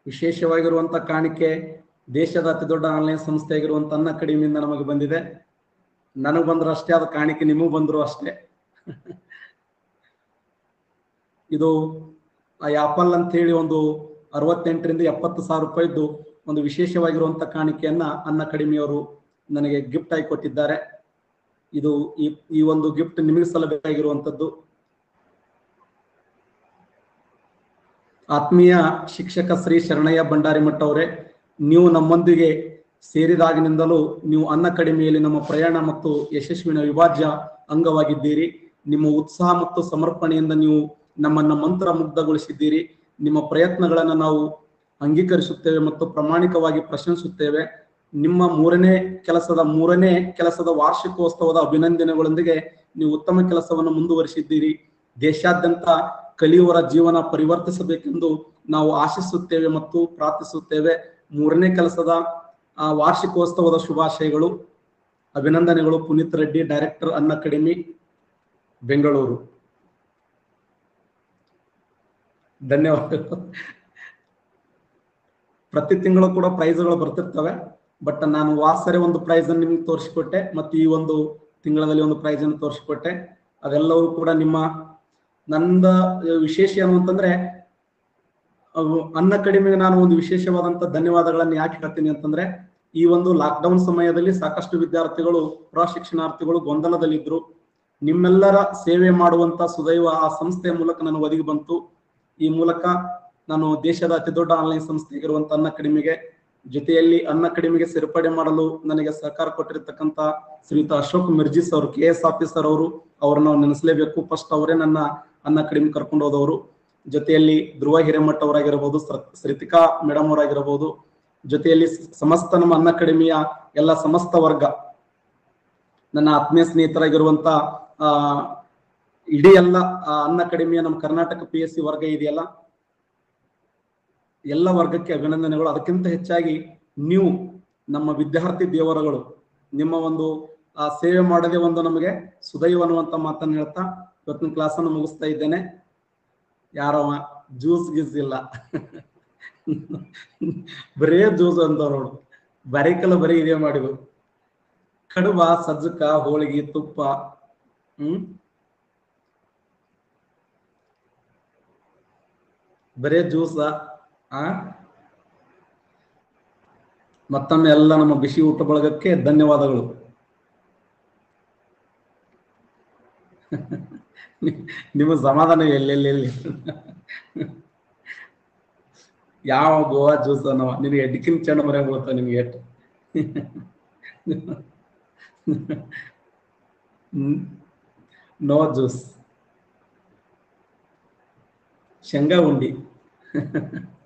ವಿಶೇಷವಾಗಿರುವಂತ ಕಾಣಿಕೆ ದೇಶದ ಅತಿ ದೊಡ್ಡ ಆನ್ಲೈನ್ ಸಂಸ್ಥೆ ಆಗಿರುವಂತ ಅನ್ನ ಕಡಿಮೆಯಿಂದ ನಮಗೆ ಬಂದಿದೆ ನನಗೆ ಬಂದ್ರು ಅಷ್ಟೇ ಅದು ಕಾಣಿಕೆ ನಿಮಗೂ ಬಂದ್ರು ಅಷ್ಟೇ ಇದು ಆ ಆಪಲ್ ಅಂತ ಹೇಳಿ ಒಂದು ಅರವತ್ತೆಂಟರಿಂದ ಎಪ್ಪತ್ತು ಸಾವಿರ ರೂಪಾಯಿದ್ದು ಒಂದು ವಿಶೇಷವಾಗಿರುವಂತ ಕಾಣಿಕೆಯನ್ನ ಅನ್ನ ಕಡಿಮೆಯವರು ನನಗೆ ಗಿಫ್ಟ್ ಆಗಿ ಕೊಟ್ಟಿದ್ದಾರೆ ಇದು ಈ ಈ ಒಂದು ಗಿಫ್ಟ್ ನಿಮಗೆ ಸಲ್ಲಬೇಕಾಗಿರುವಂತದ್ದು ಆತ್ಮೀಯ ಶಿಕ್ಷಕ ಶ್ರೀ ಶರಣಯ್ಯ ಭಂಡಾರಿ ಮಠ ಅವರೇ ನೀವು ನಮ್ಮೊಂದಿಗೆ ಸೇರಿದಾಗಿನಿಂದಲೂ ನೀವು ಅನ್ನ ಕಡಿಮೆಯಲ್ಲಿ ನಮ್ಮ ಪ್ರಯಾಣ ಮತ್ತು ಯಶಸ್ವಿನ ವಿಭಾಜ್ಯ ಅಂಗವಾಗಿದ್ದೀರಿ ನಿಮ್ಮ ಉತ್ಸಾಹ ಮತ್ತು ಸಮರ್ಪಣೆಯಿಂದ ನೀವು ನಮ್ಮನ್ನ ಮಂತ್ರ ಮುಗ್ಧಗೊಳಿಸಿದ್ದೀರಿ ನಿಮ್ಮ ಪ್ರಯತ್ನಗಳನ್ನು ನಾವು ಅಂಗೀಕರಿಸುತ್ತೇವೆ ಮತ್ತು ಪ್ರಾಮಾಣಿಕವಾಗಿ ಪ್ರಶಂಸುತ್ತೇವೆ ನಿಮ್ಮ ಮೂರನೇ ಕೆಲಸದ ಮೂರನೇ ಕೆಲಸದ ವಾರ್ಷಿಕೋತ್ಸವದ ಅಭಿನಂದನೆಗಳೊಂದಿಗೆ ನೀವು ಉತ್ತಮ ಕೆಲಸವನ್ನು ಮುಂದುವರಿಸಿದ್ದೀರಿ ದೇಶಾದ್ಯಂತ ಕಲಿಯುವರ ಜೀವನ ಪರಿವರ್ತಿಸಬೇಕೆಂದು ನಾವು ಆಶಿಸುತ್ತೇವೆ ಮತ್ತು ಪ್ರಾರ್ಥಿಸುತ್ತೇವೆ ಮೂರನೇ ಕೆಲಸದ ಆ ವಾರ್ಷಿಕೋತ್ಸವದ ಶುಭಾಶಯಗಳು ಅಭಿನಂದನೆಗಳು ಪುನೀತ್ ರೆಡ್ಡಿ ಡೈರೆಕ್ಟರ್ ಅನ್ನ ಅಕಾಡೆಮಿ ಬೆಂಗಳೂರು ಧನ್ಯವಾದಗಳು ಪ್ರತಿ ತಿಂಗಳು ಕೂಡ ಪ್ರೈಸ್ಗಳು ಬರ್ತಿರ್ತವೆ ಬಟ್ ನಾನು ವಾಸರೆ ಒಂದು ಪ್ರೈಸ್ ಅನ್ನು ನಿಮ್ಗೆ ತೋರಿಸಿಕೊಟ್ಟೆ ಮತ್ತು ಈ ಒಂದು ತಿಂಗಳಲ್ಲಿ ಒಂದು ಪ್ರೈಸ್ ಅನ್ನು ತೋರಿಸಿಕೊಟ್ಟೆ ಅದೆಲ್ಲವೂ ಕೂಡ ನಿಮ್ಮ ನಂದ ವಿಶೇಷ ಏನು ಅಂತಂದ್ರೆ ಅವು ಅನ್ನ ಕಡಿಮೆಗೆ ನಾನು ಒಂದು ವಿಶೇಷವಾದಂತ ಧನ್ಯವಾದಗಳನ್ನು ಯಾಕೆ ಹೇಳ್ತೀನಿ ಅಂತಂದ್ರೆ ಈ ಒಂದು ಲಾಕ್ಡೌನ್ ಸಮಯದಲ್ಲಿ ಸಾಕಷ್ಟು ವಿದ್ಯಾರ್ಥಿಗಳು ಪ್ರಶಿಕ್ಷಣಾರ್ಥಿಗಳು ಗೊಂದಲದಲ್ಲಿದ್ರು ನಿಮ್ಮೆಲ್ಲರ ಸೇವೆ ಮಾಡುವಂತ ಸುದೈವ ಆ ಸಂಸ್ಥೆಯ ಮೂಲಕ ನನಗೆ ಒದಗಿ ಬಂತು ಈ ಮೂಲಕ ನಾನು ದೇಶದ ಅತಿ ದೊಡ್ಡ ಆನ್ಲೈನ್ ಸಂಸ್ಥೆ ಇರುವಂತ ಅನ್ನ ಕಡಿಮೆಗೆ ಜೊತೆಯಲ್ಲಿ ಅನ್ನ ಕಡಿಮೆಗೆ ಸೇರ್ಪಡೆ ಮಾಡಲು ನನಗೆ ಸಹಕಾರ ಕೊಟ್ಟಿರ್ತಕ್ಕಂತ ಶ್ರೀಯುತ ಅಶೋಕ್ ಮಿರ್ಜಿಸ್ ಅವರು ಕೆ ಎಸ್ ಆಫೀಸರ್ ಅವರು ಅವ್ರನ್ನ ನಾವು ನೆನೆಸಲೇಬೇಕು ಫಸ್ಟ್ ಅವರೇ ನನ್ನ ಅನ್ನ ಕಡಿಮೆ ಕರ್ಕೊಂಡು ಹೋದವರು ಜೊತೆಯಲ್ಲಿ ಧ್ರುವ ಹಿರೇಮಠ ಅವರಾಗಿರಬಹುದು ಶ್ರೀತಿಕಾ ಮೇಡಮ್ ಅವರಾಗಿರಬಹುದು ಜೊತೆಯಲ್ಲಿ ಸಮಸ್ತ ನಮ್ಮ ಅನ್ನ ಕಡಿಮೆಯ ಎಲ್ಲ ಸಮಸ್ತ ವರ್ಗ ನನ್ನ ಆತ್ಮೀಯ ಸ್ನೇಹಿತರಾಗಿರುವಂತ ಆ ಇಡೀ ಎಲ್ಲ ಆ ಅನ್ನ ಕಡಿಮೆಯ ನಮ್ಮ ಕರ್ನಾಟಕ ಪಿ ಎಸ್ ಸಿ ವರ್ಗ ಇದೆಯಲ್ಲ ಎಲ್ಲ ವರ್ಗಕ್ಕೆ ಅಭಿನಂದನೆಗಳು ಅದಕ್ಕಿಂತ ಹೆಚ್ಚಾಗಿ ನೀವು ನಮ್ಮ ವಿದ್ಯಾರ್ಥಿ ದೇವರುಗಳು ನಿಮ್ಮ ಒಂದು ಆ ಸೇವೆ ಮಾಡದೆ ಒಂದು ನಮಗೆ ಸುದೈವ ಅನ್ನುವಂತ ಮಾತನ್ನು ಹೇಳ್ತಾ ಇವತ್ತಿನ ಕ್ಲಾಸನ್ನು ಮುಗಿಸ್ತಾ ಇದ್ದೇನೆ ಯಾರವ ಜ್ಯೂಸ್ ಗೀಸ್ ಇಲ್ಲ ಬರೇ ಜ್ಯೂಸ್ ಅಂತ ನೋಡು ಬರೀಕಲ್ಲ ಬರೀ ಇದೇ ಮಾಡಿದ್ರು ಕಡುಬ ಸಜ್ಜಕ ಹೋಳಿಗೆ ತುಪ್ಪ ಹ್ಮ್ ಬರೇ ಜ್ಯೂಸ ಆ ಮತ್ತೊಮ್ಮೆ ಎಲ್ಲ ನಮ್ಮ ಬಿಸಿ ಊಟ ಬಳಗಕ್ಕೆ ಧನ್ಯವಾದಗಳು ನಿಮ್ಮ ಸಮಾಧಾನ ಎಲ್ಲೆಲ್ಲಿ ಎಲ್ಲಿ ಯಾವ ಗೋವಾ ಜ್ಯೂಸ್ ಅನ್ನವ ನಿನಗೆ ಎಡ್ಕಿನ್ ಚೆಂಡ ಮರ ಬೀಳ್ತಾವ ನಿಮ್ಗೆ ಎಷ್ಟು ನೋ ಜ್ಯೂಸ್ ಶೇಂಗಾ ಉಂಡಿ